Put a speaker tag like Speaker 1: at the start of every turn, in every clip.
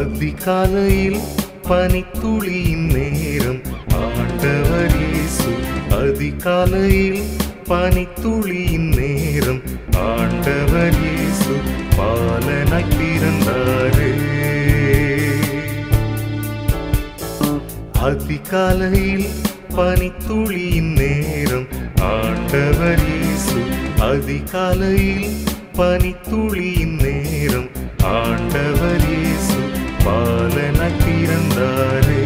Speaker 1: அதிகாலையில் பனித்துளியின் நேரம் ஆண்டவர் இயேசு அதிகாலையில் பனித்துளியின் நேரம் ஆண்டவர் இயேசு பாலனாய் பிறந்தாரே அதிகாலையில் பனித்துளியின் நேரம் ஆண்டவர் இயேசு அதிகாலையில் பனித்துளியின் நேரம் ஆண்டவர் இயேசு பாலனாய் பிறந்தாரே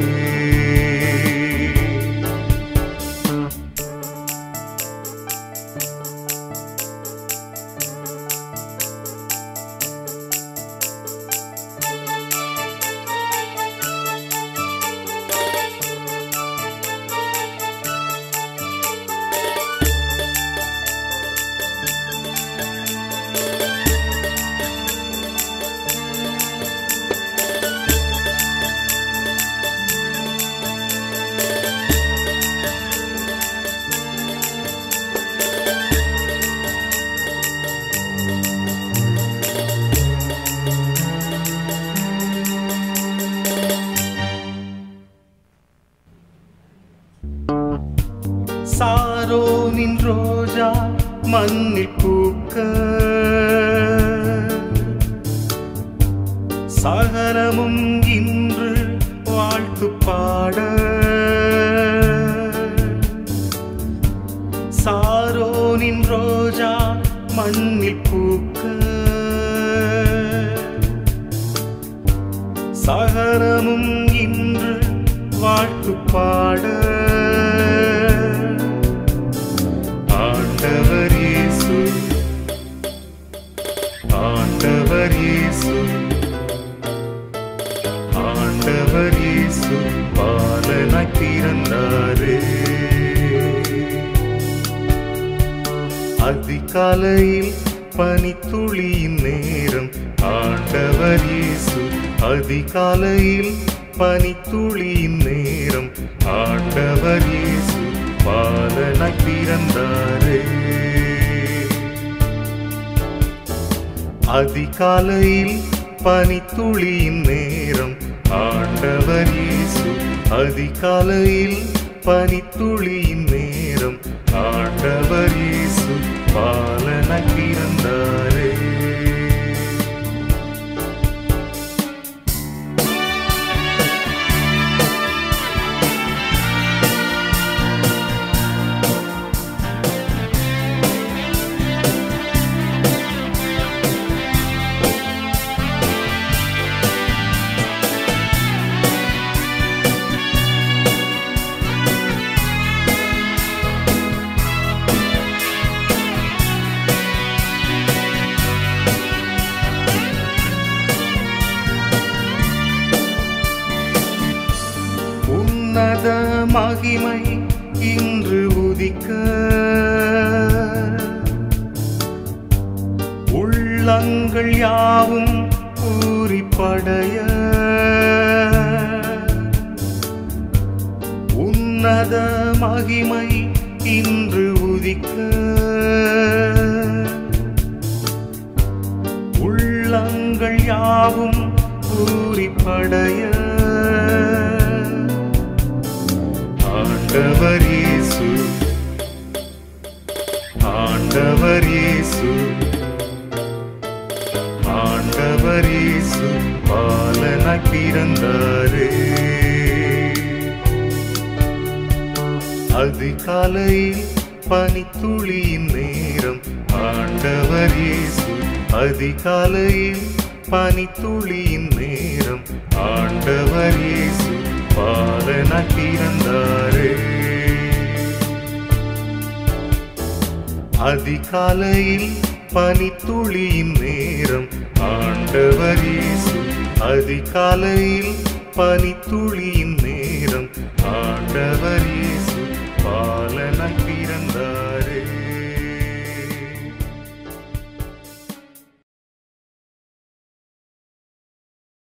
Speaker 1: சாரோனின் ரோஜா மண்ணில் பூக்க சகலமும் இன்று வாழ்த்து பாட சாரோனின் ரோஜா மண்ணில் பூக்க சகலமும் இன்று வாழ்த்து பாட ஆண்டவர் இயேசு ஆண்டவர் இயேசு ஆண்டவர் இயேசு பாலனாய் பிறந்தாரே அதிகாலையில் பனித்துளியின் நேரம் ஆண்டவர் இயேசு அதிகாலையில் பனித்துளியின் நேரம் ஆண்டவர் இயேசு பாலனாய் பிறந்தாரே அதிகாலையில் பனித்துளியின் நேரம் ஆண்டவர் இயேசு அதிகாலையில் பனித்துளியின் நேரம் ஆண்டவர் இயேசு பாலனாய் பிறந்தாரே உன்னத மகிமை இன்று உதிக்க உள்ளங்கள் யாவும் பூரிப்படைய உன்னத மகிமை இன்று உதிக்க உள்ளங்கள் யாவும் பூரிப்படைய ஆண்டவர் இயேசு ஆண்டவர் இயேசு ஆண்டவர் இயேசு பாலனாய் பிறந்தாரே அதிகாலையில் பனித்துளியின் நேரம் ஆண்டவர் இயேசு அதிகாலையில் பனித்துளியின் நேரம் ஆண்டவர் இயேசு பாலனாய் பிறந்தாரே அதிகாலையில் பனித்துளியின் நேரம் ஆண்டவர் இயேசு அதிகாலையில் பனித்துளியின் நேரம் ஆண்டவர் இயேசு பாலனாய் பிறந்தார்